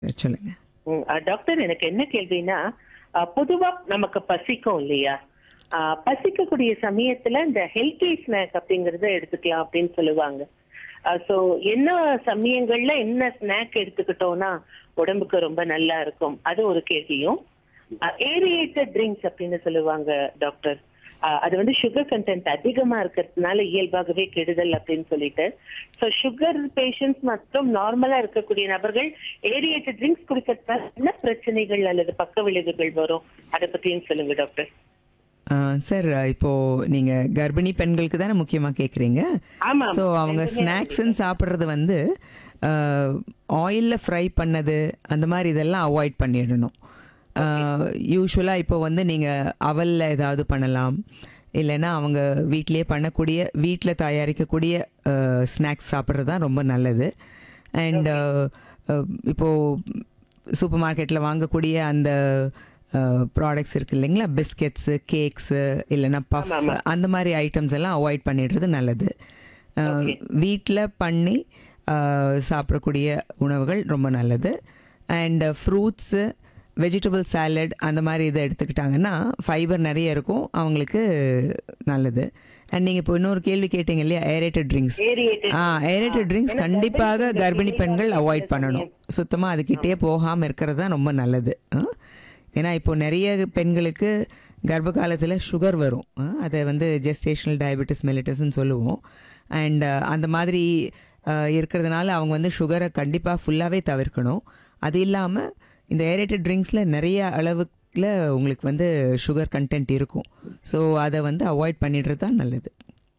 சொல்லுங்க ம், அஹ், டாக்டர் எனக்கு என்ன கேள்வினா அஹ், பொதுவா நமக்கு பசிக்கும் இல்லையா அஹ், பசிக்கக்கூடிய சமயத்துல இந்த ஹெல்த்தி ஸ்நாக் அப்படிங்கறத எடுத்துக்கலாம் அப்படின்னு சொல்லுவாங்க சோ என்ன சமயங்கள்ல என்ன ஸ்நாக் எடுத்துக்கிட்டோம்னா உடம்புக்கு ரொம்ப நல்லா இருக்கும் அது ஒரு கேள்வியும் ஏரியேட்டட் ட்ரிங்க்ஸ் அப்படின்னு சொல்லுவாங்க டாக்டர் அஹ், அது வந்து சுகர் கண்டென்ட் அதிகமா இருக்கிறதுனால இயல்பாகவே கெடுதல் அப்படின்னு சொல்லிட்டு ஸோ சுகர் பேஷண்ட்ஸ் மற்றும் நார்மலா இருக்கக்கூடிய நபர்கள் ஏரியேட்டட் ட்ரிங்க்ஸ் குடிக்கிறதுனால என்ன பிரச்சனைகள் அல்லது பக்க விளைவுகள் வரும் அதை பத்தியும் சொல்லுங்க டாக்டர் சார் இப்போ நீங்க கர்ப்பிணி பெண்களுக்கு தானே முக்கியமா கேக்குறீங்க ஆமா, ஸோ அவங்க ஸ்நாக்ஸ்ன்னு சாப்பிட்றது வந்து ஆயிலில் ஃப்ரை பண்ணது அந்த மாதிரி இதெல்லாம் அவாய்ட் பண்ணிடணும் யூஸ்வலாக இப்போ வந்து நீங்கள் அவலில் ஏதாவது பண்ணலாம் இல்லைன்னா அவங்க வீட்டிலேயே பண்ணக்கூடிய வீட்டில் தயாரிக்கக்கூடிய ஸ்நாக்ஸ் சாப்பிட்றது தான் ரொம்ப நல்லது அண்ட் இப்போது சூப்பர் மார்க்கெட்டில் வாங்கக்கூடிய அந்த ப்ராடக்ட்ஸ் இருக்கு இல்லைங்களா பிஸ்கெட்ஸு கேக்ஸு இல்லைன்னா பஃப் அந்த மாதிரி ஐட்டம்ஸ் எல்லாம் அவாய்ட் பண்ணிடுறது நல்லது வீட்டில் பண்ணி அஹ், சாப்பிடக்கூடிய உணவுகள் ரொம்ப நல்லது அண்ட் ஃப்ரூட்ஸு வெஜிடபிள் சாலட் அந்த மாதிரி இதை எடுத்துக்கிட்டாங்கன்னா ஃபைபர் நிறைய இருக்கும் அவங்களுக்கு நல்லது அண்ட் நீங்கள் இப்போ இன்னொரு கேள்வி கேட்டீங்க இல்லையா ஏரேட்டட் ட்ரிங்க்ஸ் Aerated ஆ ஏரேட்டட் ட்ரிங்க்ஸ் கண்டிப்பாக கர்ப்பிணி பெண்கள் அவாய்ட் பண்ணணும் சுத்தமாக அதுக்கிட்டே போகாமல் இருக்கிறது தான் ரொம்ப நல்லது ஆ? ஏன்னா இப்போ நிறைய பெண்களுக்கு கர்ப்ப காலத்தில் சுகர் வரும் ஆ? அதை வந்து ஜெஸ்டேஷனல் டயபெட்டிஸ் மெலிட்டஸ்ன்னு சொல்லுவோம் அண்ட் அந்த மாதிரி ஆ, இருக்கிறதுனால அவங்க வந்து சுகரை கண்டிப்பாக ஃபுல்லாகவே தவிர்க்கணும் அது இல்லாமல் இந்த ஏரேட்டட் ட்ரிங்க்ஸில் நிறைய அளவுக்குல உங்களுக்கு வந்து சுகர் கண்டென்ட் இருக்கும் ஸோ அதை வந்து அவாய்ட் பண்ணிடுறது தான் நல்லது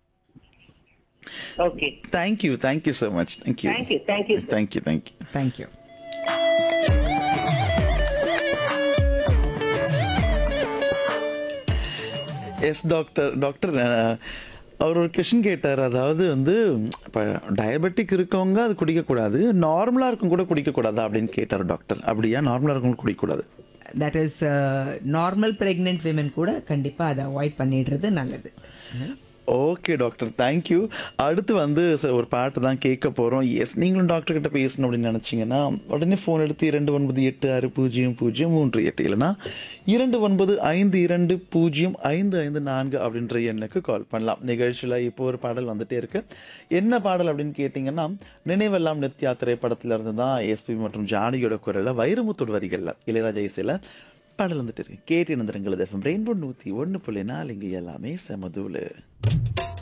okay thank you thank you so much thank you thank you thank you thank you thank you thank you yes doctor doctor ah, அவர் ஒரு கொஷின் கேட்டார் அதாவது வந்து இப்போ டயபெட்டிக் இருக்கவங்க அது குடிக்கக்கூடாது நார்மலாக இருக்கும் கூட குடிக்கக்கூடாதா அப்படின்னு கேட்டார் டாக்டர் அப்படியா நார்மலாக இருக்கவங்க குடிக்கக்கூடாது that is normal pregnant women கூட கண்டிப்பாக அதை அவாய்ட் பண்ணிடுறது நல்லது ஓகே டாக்டர் தேங்க்யூ அடுத்து வந்து சார் ஒரு பாட்டு தான் கேட்க போகிறோம் எஸ் நீங்களும் டாக்டர் கிட்ட பேசணும் அப்படின்னு நினச்சிங்கன்னா உடனே ஃபோன் எடுத்து இரண்டு ஒன்பது எட்டு ஆறு பூஜ்ஜியம் பூஜ்ஜியம் மூன்று எட்டு இல்லைனா இரண்டு ஒன்பது ஐந்து இரண்டு பூஜ்ஜியம் ஐந்து ஐந்து நான்கு அப்படின்ற எண்ணுக்கு கால் பண்ணலாம் நிகழ்ச்சியில் இப்போ ஒரு பாடல் வந்துட்டே இருக்கு என்ன பாடல் அப்படின்னு கேட்டிங்கன்னா நினைவெல்லாம் நித்யா திரைப்படத்துல இருந்து தான் எஸ்பி மற்றும் ஜானகியோட குரலில் வைரமுத்தோட வரிகளில் இளையராஜா இசையில் பாடல் வந்துட்டு இருக்கு கேட்டு இருந்துருங்களது எஃப்எம் ரெயின்போ நூற்றி ஒன்று புள்ளி நாலு இங்கே எல்லாமே செமதூளு